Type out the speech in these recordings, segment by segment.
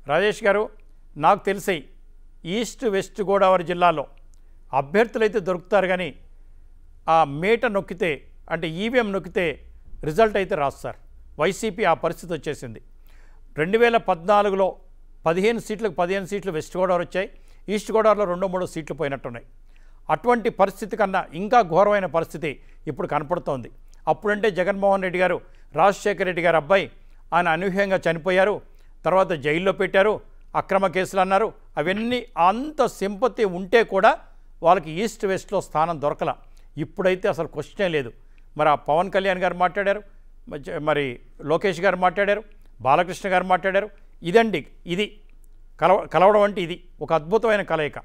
రాజేష్ గారు నాకు తెలిసి ఈస్ట్ వెస్ట్ గోదావరి జిల్లాలో అభ్యర్థులు అయితే దొరుకుతారు కానీ ఆ మేట నొక్కితే అంటే ఈవీఎం నొక్కితే రిజల్ట్ అయితే రాదు సార్ వైసీపీ ఆ పరిస్థితి వచ్చేసింది రెండు వేల పద్నాలుగులో పదిహేను సీట్లకు పదిహేను సీట్లు వెస్ట్ గోదావరి వచ్చాయి ఈస్ట్ గోదావరిలో రెండో మూడో సీట్లు పోయినట్టున్నాయి అటువంటి పరిస్థితి కన్నా ఇంకా ఘోరమైన పరిస్థితి ఇప్పుడు కనపడుతోంది అప్పుడంటే జగన్మోహన్ రెడ్డి గారు రాజశేఖర రెడ్డి గారు అబ్బాయి ఆయన అనూహ్యంగా చనిపోయారు తర్వాత జైల్లో పెట్టారు అక్రమ కేసులు అన్నారు అవన్నీ అంత సింపతి ఉంటే కూడా వాళ్ళకి ఈస్ట్ వెస్ట్లో స్థానం దొరకల ఇప్పుడైతే అసలు క్వశ్చనే లేదు మరి ఆ పవన్ కళ్యాణ్ గారు మాట్లాడారు మధ్య- మరి లోకేష్ గారు మాట్లాడారు బాలకృష్ణ గారు మాట్లాడారు ఇదండి ఇది కలవ కలవడం అంటే ఇది ఒక అద్భుతమైన కలయిక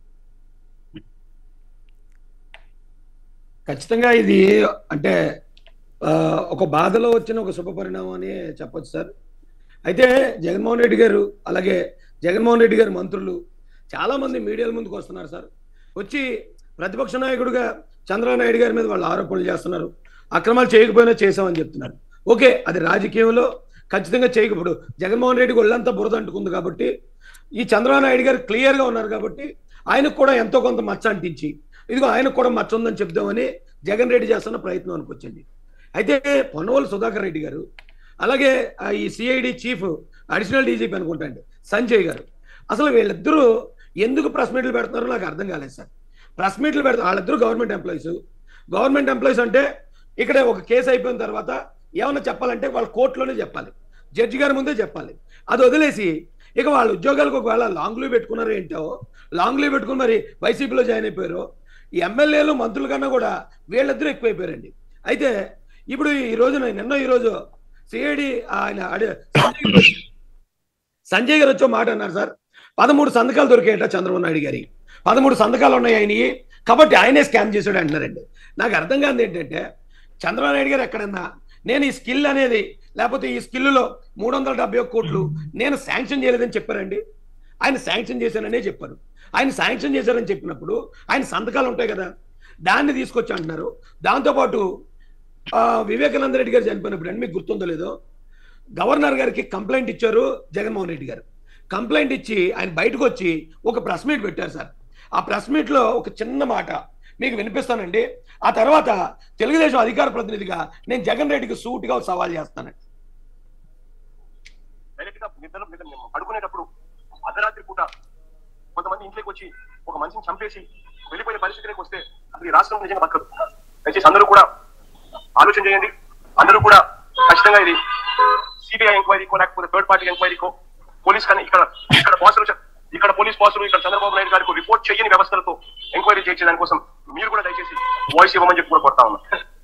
ఖచ్చితంగా ఇది అంటే ఆ, ఒక బాధలో వచ్చిన ఒక శుభ పరిణామం అని చెప్పొచ్చు సార్ అయితే జగన్మోహన్ రెడ్డి గారు అలాగే జగన్మోహన్ రెడ్డి గారి మంత్రులు చాలా మంది మీడియాల ముందుకు వస్తున్నారు సార్ వచ్చి ప్రతిపక్ష నాయకుడిగా చంద్రబాబు నాయుడు గారి మీద వాళ్ళు ఆరోపణలు చేస్తున్నారు అక్రమాలు చేయకపోయినా చేశామని చెప్తున్నారు ఓకే అది రాజకీయంలో ఖచ్చితంగా చేయకపోడు జగన్మోహన్ రెడ్డికి ఒళ్ళంతా బురద అంటుకుంది కాబట్టి ఈ చంద్రబాబు నాయుడు గారు క్లియర్గా ఉన్నారు కాబట్టి ఆయనకు కూడా ఎంతో కొంత మచ్చ అంటించి ఇదిగో ఆయనకు కూడా మచ్చ ఉందని చెప్దామని జగన్ రెడ్డి చేస్తున్న ప్రయత్నం అనుకొచ్చింది అయితే పొన్నవోలు సుధాకర్ రెడ్డి గారు అలాగే ఆ, ఈ సిఐడి చీఫ్ అడిషనల్ డీజీపీ అనుకుంటా అండి సంజయ్ గారు అసలు వీళ్ళిద్దరూ ఎందుకు ప్రెస్ మీట్లు పెడుతున్నారో నాకు అర్థం కాలేదు సార్ ప్రెస్ మీట్లు పెడతారు వాళ్ళిద్దరూ గవర్నమెంట్ ఎంప్లాయీస్ గవర్నమెంట్ ఎంప్లాయీస్ అంటే ఇక్కడ ఒక కేసు అయిపోయిన తర్వాత ఏమన్నా చెప్పాలంటే వాళ్ళు కోర్టులోనే చెప్పాలి జడ్జి గారి ముందే చెప్పాలి అది వదిలేసి ఇక వాళ్ళ ఉద్యోగాలకు ఒకవేళ లాంగ్ లీవ్ పెట్టుకున్నారో ఏంటో లాంగ్ లీవ్ పెట్టుకుని మరి వైసీపీలో జాయిన్ అయిపోయారు ఈ ఎమ్మెల్యేలు మంత్రుల కన్నా కూడా వీళ్ళిద్దరూ ఎక్కువైపోయారండి అయితే ఇప్పుడు ఈ రోజున నిన్న ఈ రోజు సిఐడి ఆయన అడి- సంజయ్ గారు- సంజయ్ గారు వచ్చి ఒక మాట అన్నారు సార్ పదమూడు సంతకాలు దొరికాయట చంద్రబాబు నాయుడు గారి పదమూడు సంతకాలు ఉన్నాయి ఆయనవి కాబట్టి ఆయనే స్కామ్ చేశాడు అంటున్నారండి నాకు అర్థం కాదు ఏంటంటే చంద్రబాబు నాయుడు గారు ఎక్కడన్నా నేను ఈ స్కిల్ అనేది లేకపోతే ఈ స్కిల్లో మూడు వందల డెబ్బై ఒక్క కోట్లు నేను శాంక్షన్ చేయలేదని చెప్పారండి ఆయన శాంక్షన్ చేశాననే చెప్పారు ఆయన శాంక్షన్ చేశారని చెప్పినప్పుడు ఆయన సంతకాలు ఉంటాయి కదా దాన్ని తీసుకొచ్చి అంటున్నారు దాంతోపాటు ఆ, వివేకానంద రెడ్డి గారు చనిపోయినప్పుడు అండి మీకు గుర్తుందో లేదో గవర్నర్ గారికి కంప్లైంట్ ఇచ్చారు జగన్మోహన్ రెడ్డి గారు కంప్లైంట్ ఇచ్చి ఆయన బయటకు వచ్చి ఒక ప్రెస్ మీట్ పెట్టారు సార్ ఆ ప్రెస్ మీట్లో ఒక చిన్న మాట మీకు వినిపిస్తానండి ఆ తర్వాత తెలుగుదేశం అధికార ప్రతినిధిగా నేను జగన్ రెడ్డికి సూటిగా ఒక సవాల్ చేస్తానండి డైరెక్ట్ గా నిద్ర నిద్ర పడుకునేటప్పుడు అర్ధరాత్రి పూట కొంతమంది ఇంట్లోకి వచ్చి ఒక మనిషిని చంపేసి వెళ్ళిపోయే పరిస్థితిలోకి వస్తే అసలు ఈ రాష్ట్రం నిజంగా బతకదు దయచేసి అందరూ కూడా ఆలోచన చేయండి అందరూ కూడా ఖచ్చితంగా ఇది సిబిఐ ఎంక్వైరీకో లేకపోతే థర్డ్ పార్టీ ఎంక్వైరీకో పోలీస్ కానీ ఇక్కడ ఇక్కడ బాసులు ఇక్కడ పోలీస్ బాసులు ఇక్కడ చంద్రబాబు నాయుడు గారికి రిపోర్ట్ చేయని వ్యవస్థలతో ఎంక్వైరీ చేసే దానికోసం మీరు కూడా దయచేసి వాయిస్ ఇవ్వమని చెప్పి కూడా కొడతా ఉన్నా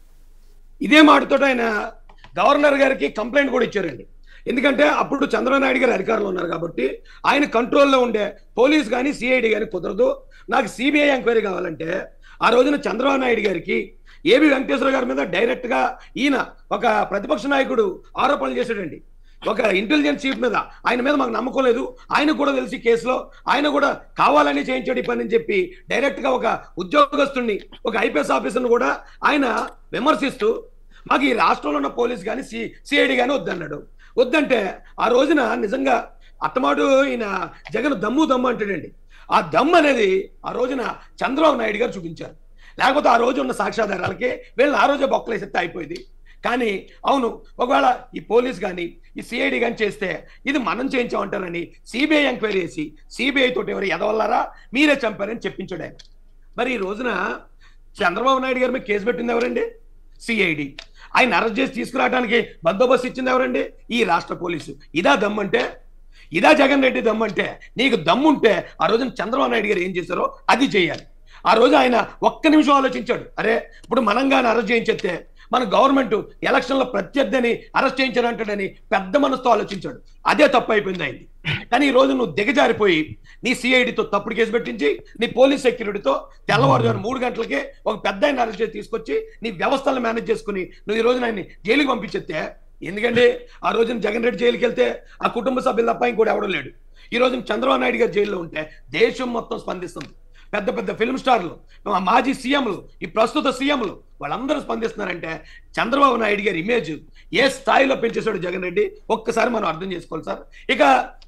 ఇదే మాటతో ఆయన గవర్నర్ గారికి కంప్లైంట్ కూడా ఇచ్చారండి ఎందుకంటే అప్పుడు చంద్రబాబు నాయుడు గారు అధికారంలో ఉన్నారు కాబట్టి ఆయన కంట్రోల్లో ఉండే పోలీస్ కానీ సిఐడి కానీ కుదరదు నాకు సిబిఐ ఎంక్వైరీ కావాలంటే ఆ రోజున చంద్రబాబు నాయుడు గారికి ఏబి వెంకటేశ్వర గారి మీద డైరెక్ట్ గా ఈయన ఒక ప్రతిపక్ష నాయకుడు ఆరోపణలు చేశాడండి ఒక ఇంటెలిజెన్స్ చీఫ్ మీద ఆయన మీద మాకు నమ్మకం లేదు ఆయన కూడా తెలిసి కేసులో ఆయన కూడా కావాలని చేయించాడు ఈ పని అని చెప్పి డైరెక్ట్ గా ఒక ఉద్యోగస్తుడిని ఒక ఐపీఎస్ ఆఫీసర్ని కూడా ఆయన విమర్శిస్తూ మాకు ఈ రాష్ట్రంలో ఉన్న పోలీస్ కానీ సి సిఐడి కానీ వద్దన్నాడు వద్దంటే ఆ రోజున నిజంగా అత్తమాటు ఈయన జగన్ దమ్ము దమ్ము అంటాడండి ఆ దమ్ము అనేది ఆ రోజున చంద్రబాబు నాయుడు గారు చూపించారు లేకపోతే ఆ రోజు ఉన్న సాక్ష్యాధారాలకి వీళ్ళని ఆ రోజే బొక్కలేసెత్తే అయిపోయింది కానీ అవును ఒకవేళ ఈ పోలీస్ కానీ ఈ సిఐడి కానీ చేస్తే ఇది మనం చేయించామంటారని సిబిఐ ఎంక్వైరీ చేసి సిబిఐ తోటి ఎవరు ఎదవల్లారా మీరే చంపారని చెప్పించాడు ఆయన మరి ఈ రోజున చంద్రబాబు నాయుడు గారి మీద కేసు పెట్టింది ఎవరండి సిఐడి ఆయన అరెస్ట్ చేసి తీసుకురావడానికి బందోబస్తు ఇచ్చింది ఎవరండి ఈ రాష్ట్ర పోలీసు ఇదా దమ్మంటే ఇదా జగన్ రెడ్డి దమ్మంటే నీకు దమ్ముంటే ఆ రోజున చంద్రబాబు నాయుడు గారు ఏం చేశారో అది చేయాలి ఆ రోజు ఆయన ఒక్క నిమిషం ఆలోచించాడు అరే ఇప్పుడు మనం కానీ అరెస్ట్ చేయించేస్తే మన గవర్నమెంట్ ఎలక్షన్లో ప్రత్యర్థిని అరెస్ట్ చేయించారంటాడని పెద్ద మనసుతో ఆలోచించాడు అదే తప్పు అయిపోయింది అయింది కానీ ఈ రోజు నువ్వు దిగజారిపోయి నీ సిఐడితో తప్పుడు కేసు పెట్టించి నీ పోలీస్ సెక్యూరిటీతో తెల్లవారుజాము మూడు గంటలకే ఒక పెద్ద ఆయన అరెస్ట్ చేసి తీసుకొచ్చి నీ వ్యవస్థలను మేనేజ్ చేసుకుని నువ్వు ఈ రోజున ఆయన్ని జైలుకి పంపించేస్తే ఎందుకంటే ఆ రోజున జగన్ రెడ్డి జైలుకి వెళ్తే ఆ కుటుంబ సభ్యులు తప్ప ఇంకోటి ఎవడో లేడు ఈ రోజున చంద్రబాబు నాయుడు గారు జైల్లో ఉంటే దేశం మొత్తం స్పందిస్తుంది పెద్ద పెద్ద ఫిల్మ్ స్టార్లు మా మాజీ సీఎంలు ఈ ప్రస్తుత సీఎంలు వాళ్ళందరూ స్పందిస్తున్నారంటే చంద్రబాబు నాయుడు గారి ఇమేజ్ ఏ స్థాయిలో పెంచేశాడు జగన్ రెడ్డి ఒక్కసారి మనం అర్థం చేసుకోవాలి సార్ ఇక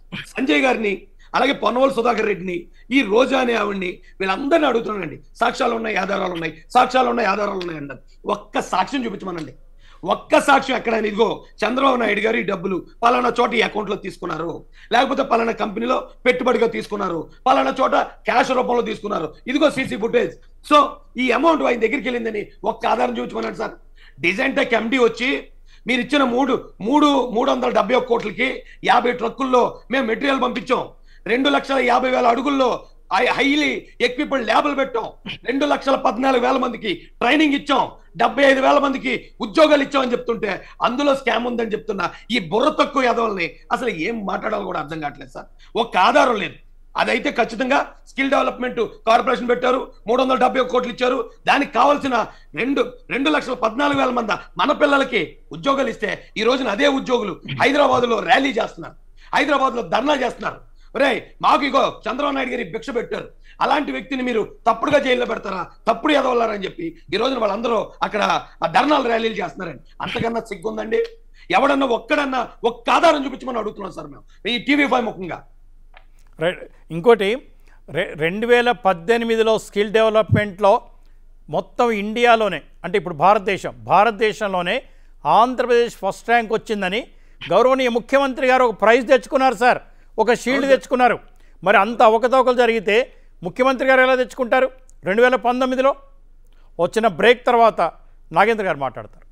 సంజయ్ గారిని అలాగే పొన్నవల్ సుధాకర్ రెడ్డిని ఈ రోజా అనే ఆవిడ్ని వీళ్ళందరినీ అడుగుతున్నానండి సాక్ష్యాలు ఉన్నాయి ఆధారాలు ఉన్నాయి సాక్ష్యాలు ఉన్నాయి ఆధారాలు ఉన్నాయి అన్నారు ఒక్క సాక్ష్యం చూపించమనండి ఒక్క సాక్ష్యం ఎక్కడైనా ఇదిగో చంద్రబాబు నాయుడు గారు ఈ డబ్బులు పలానా చోట ఈ అకౌంట్ లో తీసుకున్నారు లేకపోతే పలానా కంపెనీలో పెట్టుబడిగా తీసుకున్నారు పలానా చోట క్యాష్ రూపంలో తీసుకున్నారు ఇదిగో సీసీ ఫుటేజ్ సో ఈ అమౌంట్ ఆయన దగ్గరికి వెళ్ళిందని ఒక్క ఆధారం చూపించమన్నాడు సార్ డిజైన్ టెక్ ఎండి వచ్చి మీరు ఇచ్చిన మూడు మూడు మూడు వందల డెబ్బై ఒక్క కోట్లకి యాభై ట్రక్కుల్లో మేము మెటీరియల్ పంపించాం రెండు లక్షల యాభై వేల అడుగుల్లో హైలీ ఎక్విప్డ్ ల్యాబులు పెట్టాం రెండు లక్షల పద్నాలుగు వేల మందికి ట్రైనింగ్ ఇచ్చాం డెబ్బై ఐదు వేల మందికి ఉద్యోగాలు ఇచ్చామని చెప్తుంటే అందులో స్కామ్ ఉందని చెప్తున్నా ఈ బుర్ర తక్కువ యాదవుల్ని అసలు ఏం మాట్లాడాలో కూడా అర్థం కావట్లేదు సార్ ఒక్క ఆధారం లేదు అదైతే ఖచ్చితంగా స్కిల్ డెవలప్మెంట్ కార్పొరేషన్ పెట్టారు మూడు వందల డెబ్బై ఒక్క కోట్లు ఇచ్చారు దానికి కావాల్సిన రెండు రెండు లక్షల పద్నాలుగు వేల మంది మన పిల్లలకి ఉద్యోగాలు ఇస్తే ఈ రోజున అదే ఉద్యోగులు హైదరాబాద్ లో ర్యాలీ చేస్తున్నారు హైదరాబాద్ లో ధర్నా చేస్తున్నారు ఒరే మాకు ఇగో చంద్రబాబు నాయుడు గారి భిక్ష పెట్టారు అలాంటి వ్యక్తిని మీరు తప్పుడుగా జైల్లో పెడతారా తప్పుడు ఎదవల్లారని చెప్పి ఈ రోజున వాళ్ళందరూ అక్కడ ఆ ధర్నాలు ర్యాలీలు చేస్తున్నారండి అంతకన్నా సిగ్గుందండి ఎవడన్నా ఒక్కడన్నా ఒక్క ఆధారం చూపించమని అడుగుతున్నాం సార్ మేము ఈ టీవీ ఫైవ్ ముఖంగా రైట్ ఇంకోటి రె రెండు వేల పద్దెనిమిదిలో స్కిల్ డెవలప్మెంట్లో మొత్తం ఇండియాలోనే అంటే ఇప్పుడు భారతదేశం భారతదేశంలోనే ఆంధ్రప్రదేశ్ ఫస్ట్ ర్యాంక్ వచ్చిందని గౌరవనీయ ముఖ్యమంత్రి గారు ఒక ప్రైజ్ తెచ్చుకున్నారు సార్ ఒక షీల్డ్ తెచ్చుకున్నారు మరి అంత అవకతవకలు జరిగితే ముఖ్యమంత్రి గారు ఎలా తెచ్చుకుంటారు రెండు వేల పంతొమ్మిదిలో వచ్చిన బ్రేక్ తర్వాత నాగేంద్ర గారు మాట్లాడతారు